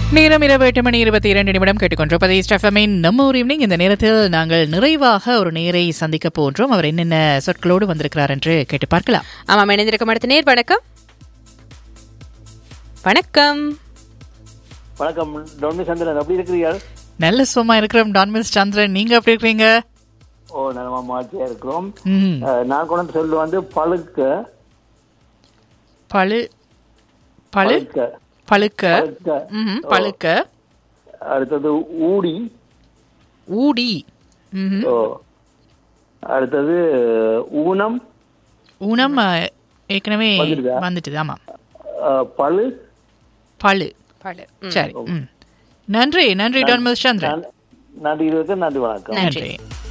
நேரம் இரவு எட்டு மணி இருபத்தி இரண்டு நிமிடம் கேட்டுக்கொண்டிருப்பதை ஸ்டெஃபமின் நம்ம ஒரு ஈவினிங் இந்த நேரத்தில் நாங்கள் நிறைவாக ஒரு நேரை சந்திக்க போன்றோம் அவர் என்னென்ன சொற்களோடு வந்திருக்கிறார் என்று கேட்டு பார்க்கலாம் ஆமாம் இணைந்திருக்கும் அடுத்த நேர் வணக்கம் வணக்கம் வணக்கம் டொன்னி சந்திரன் எப்படி இருக்கிறீர்கள் நல்ல சும்மா இருக்கிறோம் டான்மிஸ் சந்திரன் நீங்க எப்படி இருக்கிறீங்க ஓ நம்ம மாற்றியா இருக்கிறோம் ம் அஹ், நான் கொண்டு வந்த சொல்லு வந்து பழுக்க பழு பழு பழுக்க பழுக்க பழுக்க ம்ஹும், பழுக்க அடுத்தது ஊடி ஊடி ம்ஹும். ஓ அடுத்தது ஊனம் ஊனம் அஹ், ஏற்கனவே வந்துடுதா? வந்துட்டுது ஆமா அஹ், பழு பழு பாடு ம். சரி ம் நன்றி நன்றி டான்மிஸ் சந்திரன் நன்- நன்றி இருபது நன்றி வணக்கம் நன்றி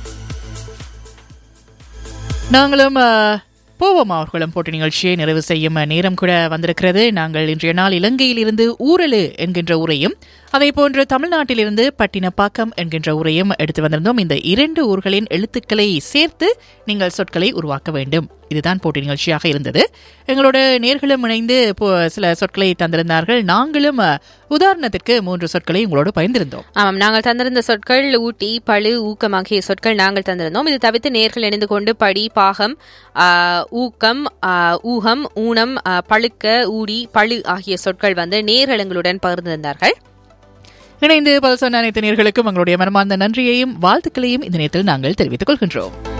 நாங்களும் அஹ், போவோம் அவர்களும் போட்டி நிகழ்ச்சியை நிறைவு செய்யும் நேரம் கூட வந்திருக்கிறது நாங்கள் இன்றைய நாள் இலங்கையில் இருந்து ஊரலு என்கின்ற உரையும் அதே போன்று தமிழ்நாட்டிலிருந்து பட்டினப்பாக்கம் என்கின்ற உரையும் எடுத்து வந்திருந்தோம் இந்த இரண்டு ஊர்களின் எழுத்துக்களை சேர்த்து நீங்கள் சொற்களை உருவாக்க வேண்டும் இதுதான் போட்டி நிகழ்ச்சியாக இருந்தது எங்களோட நேர்களும் இணைந்து இப்போ சில சொற்களை தந்திருந்தார்கள் நாங்களும் அஹ், உதாரணத்திற்கு மூன்று சொற்களை உங்களோடு பகிர்ந்திருந்தோம் ஆமாம் நாங்கள் தந்திருந்த சொற்கள் ஊட்டி பழு ஊக்கம் ஆகிய சொற்கள் நாங்கள் தந்திருந்தோம் இது தவிர்த்து நேர்கள் இணைந்து கொண்டு படி பாகம் ஆ, ஊக்கம் ஆ, ஊகம் ஊனம் ஆ, பழுக்க ஊடி பழு ஆகிய சொற்கள் வந்து நேர்களங்களுடன் பகிர்ந்திருந்தார்கள் இணைந்து பல சொன்ன அனைத்து நேர்களுக்கும் எங்களுடைய மனமார்ந்த நன்றியையும் வாழ்த்துக்களையும் இந்த நேரத்தில் நாங்கள் தெரிவித்துக் கொள்கின்றோம்